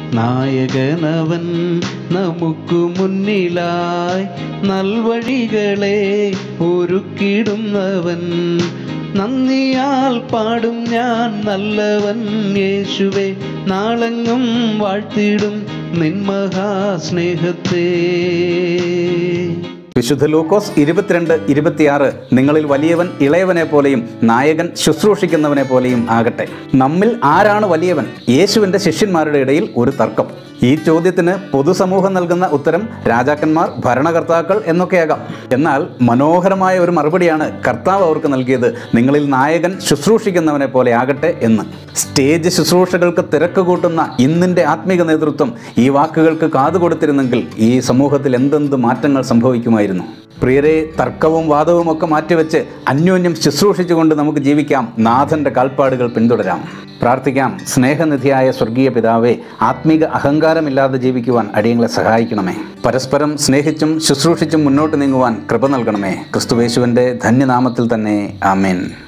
നായകനവൻ നമുക്കു മുന്നിലായി നൽവഴികളെ ഒരുക്കിടുന്നവൻ നന്ദിയാൽ പാടും ഞാൻ നല്ലവൻ യേശുവെ നാളെങ്ങും വാഴ്ത്തിടും നിൻ മഹാസ്നേഹത്തെ വിശുദ്ധ ലൂക്കോസ് ഇരുപത്തിരണ്ട് ഇരുപത്തിയാറ് നിങ്ങളിൽ വലിയവൻ ഇളയവനെ പോലെയും നായകൻ ശുശ്രൂഷിക്കുന്നവനെ പോലെയും ആകട്ടെ നമ്മിൽ ആരാണ് വലിയവൻ യേശുവിൻ്റെ ശിഷ്യന്മാരുടെ ഇടയിൽ ഒരു തർക്കം ഈ ചോദ്യത്തിന് പൊതുസമൂഹം നൽകുന്ന ഉത്തരം രാജാക്കന്മാർ ഭരണകർത്താക്കൾ എന്നൊക്കെയാകാം എന്നാൽ മനോഹരമായ ഒരു മറുപടിയാണ് കർത്താവ് അവർക്ക് നൽകിയത് നിങ്ങളിൽ നായകൻ ശുശ്രൂഷിക്കുന്നവനെ പോലെ ആകട്ടെ എന്ന് സ്റ്റേജ് ശുശ്രൂഷകൾക്ക് തിരക്ക് കൂട്ടുന്ന ഇന്നിൻ്റെ ആത്മീക നേതൃത്വം ഈ വാക്കുകൾക്ക് കാതുകൊടുത്തിരുന്നെങ്കിൽ ഈ സമൂഹത്തിൽ എന്തെന്ത് മാറ്റങ്ങൾ സംഭവിക്കുമായിരുന്നു പ്രിയരെ തർക്കവും വാദവും ഒക്കെ മാറ്റിവെച്ച് അന്യോന്യം ശുശ്രൂഷിച്ചുകൊണ്ട് നമുക്ക് ജീവിക്കാം നാഥൻ്റെ കാൽപ്പാടുകൾ പിന്തുടരാം പ്രാർത്ഥിക്കാം സ്നേഹനിധിയായ സ്വർഗീയ പിതാവേ ആത്മീക അഹങ്കാരമില്ലാതെ ജീവിക്കുവാൻ അടിയങ്ങളെ സഹായിക്കണമേ പരസ്പരം സ്നേഹിച്ചും ശുശ്രൂഷിച്ചും മുന്നോട്ട് നീങ്ങുവാൻ കൃപ നൽകണമേ ക്രിസ്തുവേശുവിൻ്റെ ധന്യനാമത്തിൽ തന്നെ ആമേൻ